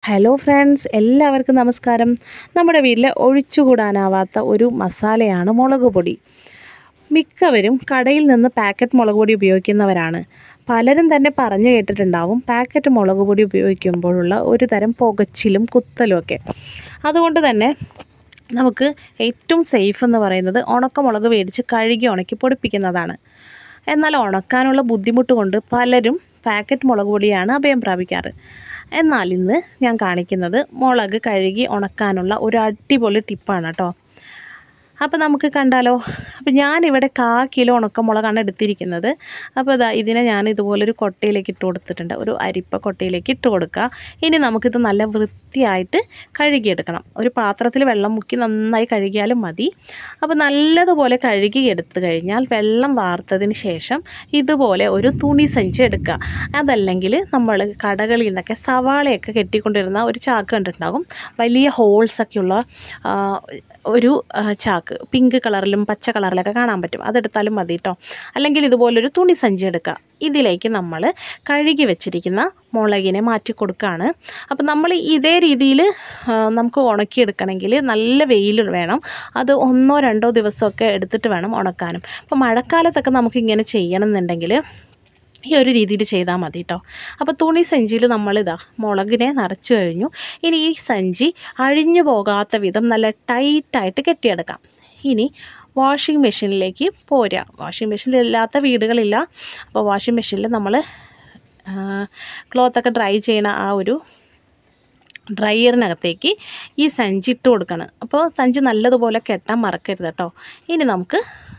hello friends എല്ലാവർക്കും നമസ്കാരം നമ്മുടെ വീട്ടിലെ ഒഴിച്ചുകൂടാനാവാത്ത ഒരു മസാലയാണ് മുളക് പൊടി മിക്കവരും കടയിൽ നിന്ന് പാക്കറ്റ് മുളക് പൊടി ഉപയോഗിക്കുന്നവരാണ് പലരും തന്നെ പറഞ്ഞു കേട്ടിട്ടുണ്ടാവും പാക്കറ്റ് മുളക് പൊടി ഉപയോഗിക്കുമ്പോഴുള്ള ഒരു തരം പുകച്ചിലും കുത്തലും ഒക്കെ അതുകൊണ്ട് തന്നെ നമുക്ക് ഏറ്റവും സേഫ് എന്ന് പറയുന്നത് ഉണക്കമുളക് മേടിച്ച് കഴുകി ഉണക്കി പൊടിപ്പിക്കുന്നതാണ് എന്നാൽ ഉണക്കാനുള്ള ബുദ്ധിമുട്ട് കൊണ്ട് പലരും പാക്കറ്റ് മുളക് പൊടിയാണ് അഭയം പ്രാപിക്കാറ് എന്നാൽ ഇന്ന് ഞാൻ കാണിക്കുന്നത് മുളക് കഴുകി ഉണക്കാനുള്ള ഒരു അടിപൊളി ടിപ്പാണ് കേട്ടോ അപ്പോൾ നമുക്ക് കണ്ടാലോ അപ്പോൾ ഞാനിവിടെ കാ കിലോ ഉണക്കമുളകാണ് എടുത്തിരിക്കുന്നത് അപ്പോൾ ഇതാ ഇതിനെ ഞാൻ ഇതുപോലൊരു കൊട്ടയിലേക്ക് ഇട്ട് കൊടുത്തിട്ടുണ്ട് ഒരു അരിപ്പ കൊട്ടയിലേക്ക് ഇട്ട് കൊടുക്കുക ഇനി നമുക്കിത് നല്ല വൃത്തിയായിട്ട് കഴുകിയെടുക്കണം ഒരു പാത്രത്തിൽ വെള്ളം മുക്കി നന്നായി കഴുകിയാലും മതി അപ്പോൾ നല്ലതുപോലെ കഴുകി എടുത്തു കഴിഞ്ഞാൽ വെള്ളം വാർത്തതിന് ശേഷം ഇതുപോലെ ഒരു തുണി സഞ്ചി എടുക്കുക അതല്ലെങ്കിൽ നമ്മൾ കടകളിൽ നിന്നൊക്കെ സവാളയൊക്കെ കെട്ടിക്കൊണ്ടിരുന്ന ഒരു ചാക്ക് കണ്ടിട്ടുണ്ടാകും വലിയ ഹോൾസൊക്കെയുള്ള ഒരു ആ, ചാക്ക് പിങ്ക് കളറിലും പച്ച കളറിലൊക്കെ കാണാൻ പറ്റും അതെടുത്താലും മതി കേട്ടോ അല്ലെങ്കിൽ ഇതുപോലൊരു തുണി സഞ്ചി എടുക്കുക ഇതിലേക്ക് നമ്മൾ കഴുകി വെച്ചിരിക്കുന്ന മുളകിനെ മാറ്റി കൊടുക്കുകയാണ് അപ്പം നമ്മൾ ഇതേ രീതിയിൽ നമുക്ക് ഉണക്കിയെടുക്കണമെങ്കിൽ നല്ല വെയിൽ വേണം അത് ഒന്നോ രണ്ടോ ദിവസമൊക്കെ എടുത്തിട്ട് വേണം ഉണക്കാനും അപ്പോൾ മഴക്കാലത്തൊക്കെ നമുക്ക് ഇങ്ങനെ ചെയ്യണം എന്നുണ്ടെങ്കിൽ ഈ ഒരു രീതിയിൽ ചെയ്താൽ മതി കേട്ടോ അപ്പോൾ തുണി സഞ്ചിയിൽ നമ്മളിതാ മുളകിനെ നിറച്ച് കഴിഞ്ഞു ഇനി ഈ സഞ്ചി അഴിഞ്ഞു പോകാത്ത വിധം നല്ല ടൈറ്റായിട്ട് കെട്ടിയെടുക്കാം ഇനി വാഷിംഗ് മെഷീനിലേക്ക് പോരുക വാഷിംഗ് മെഷീനിൽ ഇല്ലാത്ത വീടുകളില്ല അപ്പോൾ വാഷിംഗ് മെഷീനിൽ നമ്മൾ ക്ലോത്തൊക്കെ ഡ്രൈ ചെയ്യണ ആ ഒരു ഡ്രയറിനകത്തേക്ക് ഈ സഞ്ചി ഇട്ട് കൊടുക്കണം അപ്പോൾ സഞ്ചി നല്ലതുപോലെ കെട്ടാൻ മറക്കരുത് കേട്ടോ ഇനി നമുക്ക്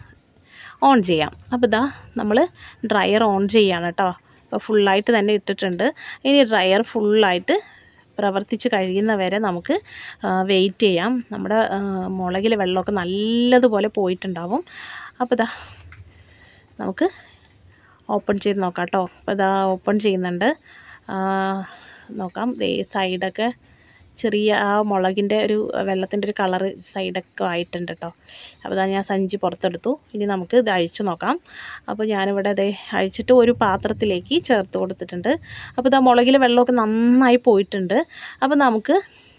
ഓൺ ചെയ്യാം അപ്പോൾ ഇതാ നമ്മൾ ഡ്രയർ ഓൺ ചെയ്യാണ് കേട്ടോ അപ്പോൾ ഫുള്ളായിട്ട് തന്നെ ഇട്ടിട്ടുണ്ട് ഇനി ഡ്രയർ ഫുള്ളായിട്ട് പ്രവർത്തിച്ച് കഴിയുന്നവരെ നമുക്ക് വെയിറ്റ് ചെയ്യാം നമ്മുടെ ആ, മുളകിലെ വെള്ളമൊക്കെ നല്ലതുപോലെ പോയിട്ടുണ്ടാവും അപ്പോൾ ഇതാ നമുക്ക് ഓപ്പൺ ചെയ്ത് നോക്കാം കേട്ടോ അപ്പോൾ ഇതാ ഓപ്പൺ ചെയ്യുന്നുണ്ട് ആ, നോക്കാം ദേ സൈഡൊക്കെ ചെറിയ ആ മുളകിൻ്റെ ഒരു വെള്ളത്തിൻ്റെ ഒരു കളറ് സൈഡൊക്കെ ആയിട്ടുണ്ട് കേട്ടോ അപ്പോൾ ഇതാ ഞാൻ സഞ്ചി പുറത്തെടുത്തു ഇനി നമുക്ക് ഇത് അഴിച്ചു നോക്കാം അപ്പോൾ ഞാനിവിടെ അതേ അഴിച്ചിട്ട് ഒരു പാത്രത്തിലേക്ക് ചേർത്ത് കൊടുത്തിട്ടുണ്ട് അപ്പോൾ ഇതാ മുളകിലെ വെള്ളമൊക്കെ നന്നായി പോയിട്ടുണ്ട് അപ്പോൾ നമുക്ക്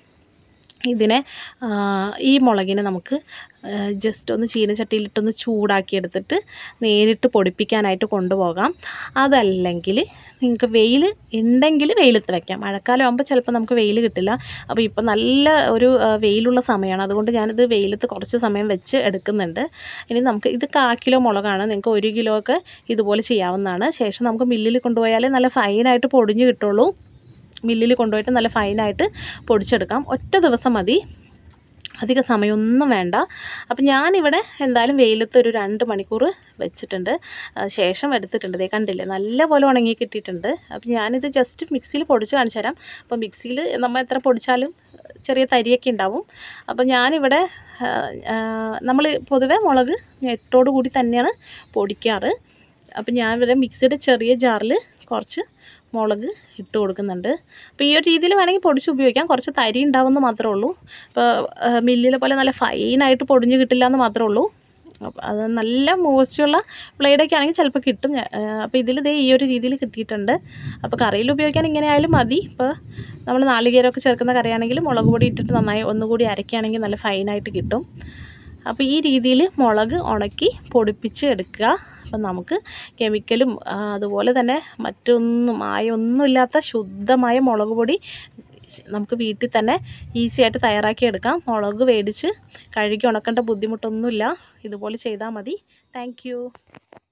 ഇതിനെ ആ, ഈ മുളകിനെ നമുക്ക് ജസ്റ്റ് ഒന്ന് ചീനച്ചട്ടിയിലിട്ടൊന്ന് ചൂടാക്കി എടുത്തിട്ട് നേരിട്ട് പൊടിപ്പിക്കാനായിട്ട് കൊണ്ടുപോകാം അതല്ലെങ്കിൽ നിങ്ങൾക്ക് വെയിൽ ഉണ്ടെങ്കിൽ വെയിലത്ത് വെക്കാം മഴക്കാലം ആകുമ്പോൾ ചിലപ്പോൾ നമുക്ക് വെയിൽ കിട്ടില്ല അപ്പോൾ ഇപ്പോൾ നല്ല ഒരു ആ, വെയിലുള്ള സമയമാണ് അതുകൊണ്ട് ഞാനിത് വെയിലത്ത് കുറച്ച് സമയം വെച്ച് എടുക്കുന്നുണ്ട് ഇനി നമുക്ക് ഇത് കാ കിലോ മുളകാണ് നിങ്ങൾക്ക് ഒരു കിലോ ഒക്കെ ഇതുപോലെ ചെയ്യാവുന്നതാണ് ശേഷം നമുക്ക് മില്ലിൽ കൊണ്ടുപോയാലേ നല്ല ഫൈനായിട്ട് പൊടിഞ്ഞ് കിട്ടുള്ളൂ മില്ലിൽ കൊണ്ടുപോയിട്ട് നല്ല ഫൈനായിട്ട് പൊടിച്ചെടുക്കാം ഒറ്റ ദിവസം മതി അധിക സമയമൊന്നും വേണ്ട അപ്പം ഞാനിവിടെ എന്തായാലും വെയിലത്ത് ഒരു രണ്ട് മണിക്കൂർ വെച്ചിട്ടുണ്ട് ആ, ശേഷം എടുത്തിട്ടുണ്ട് ദേ കണ്ടില്ലേ നല്ലപോലെ ഉണങ്ങി കിട്ടിയിട്ടുണ്ട് അപ്പം ഞാനിത് ജസ്റ്റ് മിക്സിയിൽ പൊടിച്ച് കാണിച്ചു തരാം അപ്പോൾ മിക്സിയിൽ നമ്മൾ എത്ര പൊടിച്ചാലും ചെറിയ തരിയൊക്കെ ഉണ്ടാവും അപ്പോൾ ഞാനിവിടെ നമ്മൾ പൊതുവേ മുളക് ഞെട്ടോട് കൂടി തന്നെയാണ് പൊടിക്കാറ് അപ്പം ഞാനിവിടെ മിക്സിയുടെ ചെറിയ ജാറിൽ കുറച്ച് മുളക് ഇട്ട് കൊടുക്കുന്നുണ്ട് അപ്പോൾ ഈ ഒരു രീതിയിൽ വേണമെങ്കിൽ പൊടിച്ച് ഉപയോഗിക്കാം കുറച്ച് തരി ഉണ്ടാവുമെന്ന് മാത്രമേ ഉള്ളൂ ഇപ്പോൾ മില്ലിലെ പോലെ നല്ല ഫൈനായിട്ട് പൊടിഞ്ഞ് കിട്ടില്ല എന്ന് മാത്രമേ ഉള്ളൂ അപ്പോൾ അത് നല്ല മോസ്റ്റുള്ള ബ്ലേഡൊക്കെ ആണെങ്കിൽ ചിലപ്പോൾ കിട്ടും ഞാൻ- ആ, അപ്പോൾ ഇതിൽ ഇതേ ഈ ഒരു രീതിയിൽ കിട്ടിയിട്ടുണ്ട് അപ്പോൾ കറിയിൽ ഉപയോഗിക്കാൻ ഇങ്ങനെ ആയാലും മതി ഇപ്പോൾ നമ്മൾ നാളികേരമൊക്കെ ചേർക്കുന്ന കറിയാണെങ്കിൽ മുളക് പൊടി ഇട്ടിട്ട് നന്നായി ഒന്നുകൂടി അരയ്ക്കുകയാണെങ്കിൽ നല്ല ഫൈനായിട്ട് കിട്ടും അപ്പോൾ ഈ രീതിയിൽ മുളക് ഉണക്കി പൊടിപ്പിച്ച് എടുക്കുക അപ്പം നമുക്ക് കെമിക്കലും ആ, അതുപോലെ തന്നെ മറ്റൊന്നും മായൊന്നുമില്ലാത്ത ശുദ്ധമായ മുളക് പൊടി നമുക്ക് വീട്ടിൽ തന്നെ ഈസി ആയിട്ട് തയ്യാറാക്കി എടുക്കാം മുളക് മേടിച്ച് കഴുകി ഉണക്കേണ്ട ബുദ്ധിമുട്ടൊന്നുമില്ല ഇതുപോലെ ചെയ്താൽ മതി താങ്ക്